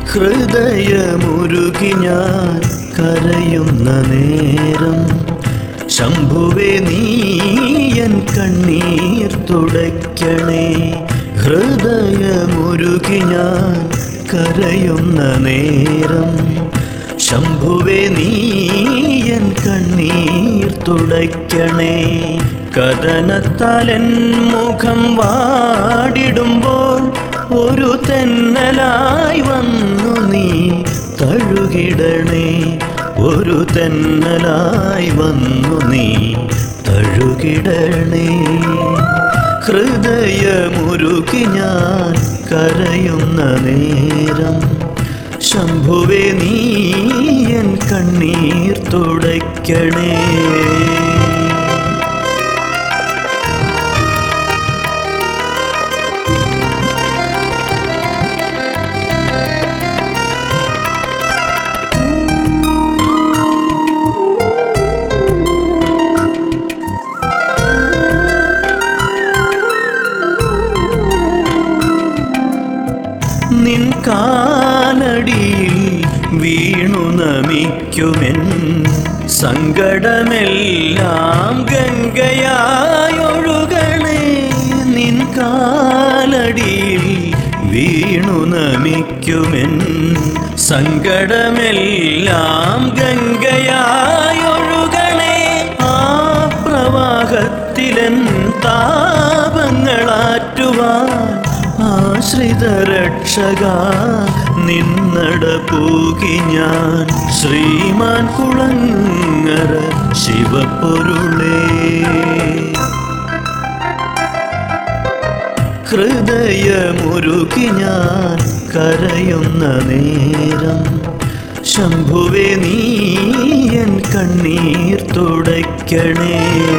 ഹൃദയമുരുകി ഞാൻ കരയുന്ന നേരം ശംഭുവേ നീയൻ കണ്ണീർ തുടയ്ക്കണേ ഹൃദയമുരുകി ഞാൻ കരയുന്ന നേരം ശംഭുവേ നീയൻ കണ്ണീർ തുടയ്ക്കണേ കഥനത്താലൻ മുഖം വാടിടുമ്പോൾ ഒരു തെന്നലായി വന്നു നീ തഴുകിടണേ ഒരു തെന്നലായി വന്നു നീ തഴുകിടണേ ഹൃദയമുരുകി ഞാൻ കരയുന്ന നേരം ശംഭുവേ നീയൻ കണ്ണീർ തുടയ്ക്കണേ നിൻ കാലടിയിൽ വീണു നമിക്കുമെൻ സങ്കടമെല്ലാം ഗംഗയായൊഴുകണേ നിൻ കാലടിയിൽ വീണു നമിക്കുമെൻ സങ്കടമെല്ലാം ഗംഗയായൊഴുകണേ ആ പ്രവാഹത്തിലൻ താപങ്ങളാറ്റുവാൻ ആശ്രിത രക്ഷക നിന്നട പൂകി ഞാൻ ശ്രീമാൻ കുളങ്ങര ശിവപ്പൊരുളേ ഹൃദയമുരുകി ഞാൻ കരയുന്ന നേരം ശംഭുവേ നീയൻ കണ്ണീർ തുടയ്ക്കണേ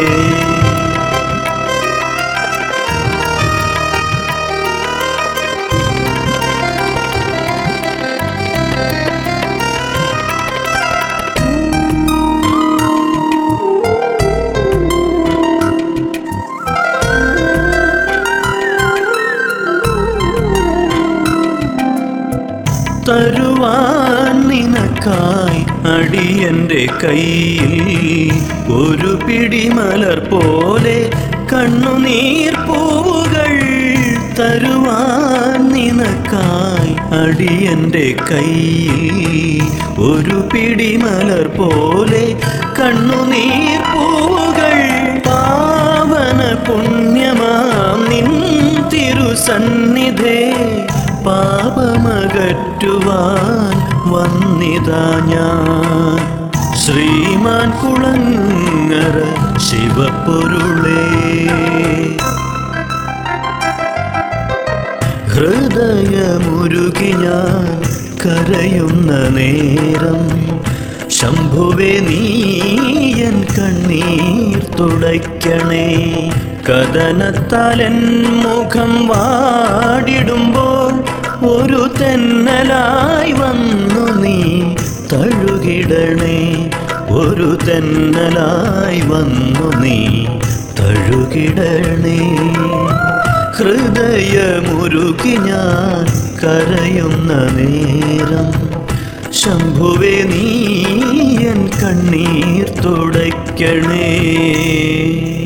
തരുവാൻ നിനക്കായി അടിയന്റെ കയ്യിൽ ഒരു പിടിമലർ പോലെ കണ്ണുനീർ പൂവുകൾ തരുവാൻ നിനക്കായി അടിയന്റെ കയ്യിൽ ഒരു പിടിമലർ പോലെ കണ്ണുനീർ പൂവുകൾ പാവന പുണ്യമാം നിൻ തിരുസന്നിധേ പാപമകറ്റുവാൻ വന്നിതാ ഞാൻ ശ്രീമാൻ കുളങ്ങര ശിവപ്പൊരുളേ ഹൃദയമുരുകി ഞാൻ കരയുന്ന നേരം ശംഭുവേ നീയൻ കണ്ണീർ തുടയ്ക്കണേ കഥനത്താലൻ മുഖം വാടിടുമ്പോൾ ഒരു തെന്നലായി വന്നു നീ തഴുകിടണേ ഒരു തെന്നലായി വന്നു നീ തഴുകിടണേ ഹൃദയമുരുകി ഞാൻ കരയുന്ന നേരം ശംഭുവേ നീയൻ കണ്ണീർ തുടയ്ക്കണേ